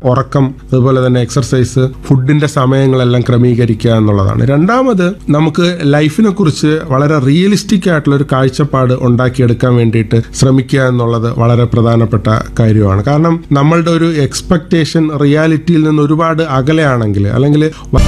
ഉറക്കം അതുപോലെ തന്നെ എക്സർസൈസ് ഫുഡിന്റെ സമയങ്ങളെല്ലാം ക്രമീകരിക്കുക എന്നുള്ളതാണ് രണ്ടാമത് നമുക്ക് ലൈഫിനെ കുറിച്ച് വളരെ റിയലിസ്റ്റിക് ആയിട്ടുള്ള ഒരു കാഴ്ചപ്പാട് ഉണ്ടാക്കിയെടുക്കാൻ വേണ്ടിയിട്ട് ശ്രമിക്കുക എന്നുള്ളത് വളരെ പ്രധാനപ്പെട്ട കാര്യമാണ് കാരണം നമ്മളുടെ ഒരു എക്സ്പെക്ടേഷൻ റിയാലിറ്റിയിൽ നിന്ന് ഒരുപാട് അകലെയാണെങ്കിൽ അല്ലെങ്കിൽ വ-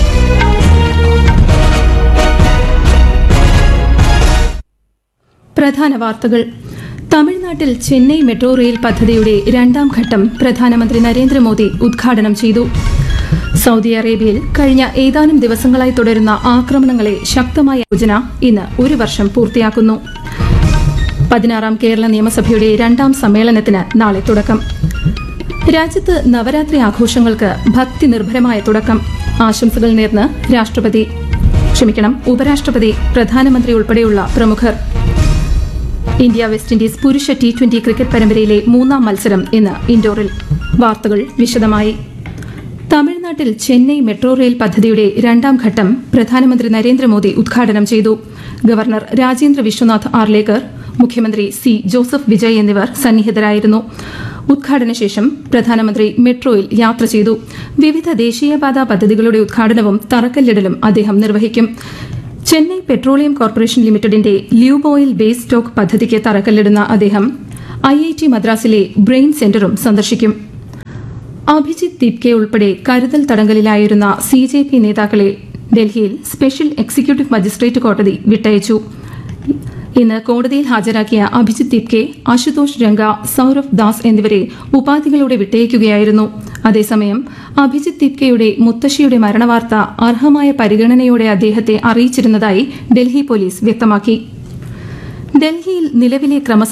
പ്രധാന വാർത്തകൾ തമിഴ്നാട്ടിൽ ചെന്നൈ മെട്രോ റെയിൽ പദ്ധതിയുടെ രണ്ടാം ഘട്ടം പ്രധാനമന്ത്രി നരേന്ദ്രമോദി ഉദ്ഘാടനം ചെയ്തു സൗദി അറേബ്യയിൽ കഴിഞ്ഞ ഏതാനും ദിവസങ്ങളായി തുടരുന്ന ആക്രമണങ്ങളെ ശക്തമായ യോജന ഇന്ന് ഒരു വർഷം പൂർത്തിയാക്കുന്നു പതിനാറാം കേരള നിയമസഭയുടെ രണ്ടാം സമ്മേളനത്തിന് നാളെ തുടക്കം രാജ്യത്ത് നവരാത്രി ആഘോഷങ്ങൾക്ക് ഭക്തി നിർഭരമായ തുടക്കം ആശംസകൾ നേർന്ന് രാഷ്ട്രപതി ക്ഷമിക്കണം ഉപരാഷ്ട്രപതി പ്രധാനമന്ത്രി ഉൾപ്പെടെയുള്ള പ്രമുഖർ ഇന്ത്യ വെസ്റ്റ് ഇൻഡീസ് പുരുഷ ടി ട്വന്റി ക്രിക്കറ്റ് പരമ്പരയിലെ മൂന്നാം മത്സരം ഇന്ന് ഇൻഡോറിൽ വാർത്തകൾ വിശദമായി തമിഴ്നാട്ടിൽ ചെന്നൈ മെട്രോ റെയിൽ പദ്ധതിയുടെ രണ്ടാം ഘട്ടം പ്രധാനമന്ത്രി നരേന്ദ്രമോദി ഉദ്ഘാടനം ചെയ്തു ഗവർണർ രാജേന്ദ്ര വിശ്വനാഥ് ആർലേക്കർ മുഖ്യമന്ത്രി സി ജോസഫ് വിജയ് എന്നിവർ സന്നിഹിതരായിരുന്നു ഉദ്ഘാടന ശേഷം പ്രധാനമന്ത്രി മെട്രോയിൽ യാത്ര ചെയ്തു വിവിധ ദേശീയപാത പദ്ധതികളുടെ ഉദ്ഘാടനവും തറക്കല്ലിടലും അദ്ദേഹം നിർവഹിക്കും ചെന്നൈ പെട്രോളിയം കോർപ്പറേഷൻ ലിമിറ്റഡിന്റെ ല്യൂബോയിൽ ബേസ് സ്റ്റോക്ക് പദ്ധതിക്ക് തറക്കല്ലിടുന്ന അദ്ദേഹം ഐ ഐ ടി മദ്രാസിലെ ബ്രെയിൻ സെന്ററും സന്ദർശിക്കും അഭിജിത്ത് ദീപ്കെ ഉൾപ്പെടെ കരുതൽ തടങ്കലിലായിരുന്ന സി ജെ പി നേതാക്കളെ ഡൽഹിയിൽ സ്പെഷ്യൽ എക്സിക്യൂട്ടീവ് മജിസ്ട്രേറ്റ് കോടതി വിട്ടയച്ചു ഇന്ന് കോടതിയിൽ ഹാജരാക്കിയ അഭിജിത്ത് ദീപ്കെ അശുതോഷ് രംഗ സൌരഭ് ദാസ് എന്നിവരെ ഉപാധികളോടെ വിട്ടയക്കുകയായിരുന്നു അതേസമയം അഭിജിത്ത് ദീപ്കെയുടെ മുത്തശ്ശിയുടെ മരണവാർത്ത അർഹമായ പരിഗണനയോടെ അദ്ദേഹത്തെ അറിയിച്ചിരുന്നതായി ഡൽഹി പോലീസ് വ്യക്തമാക്കി ഡൽഹിയിൽ നിലവിലെ ക്രമസ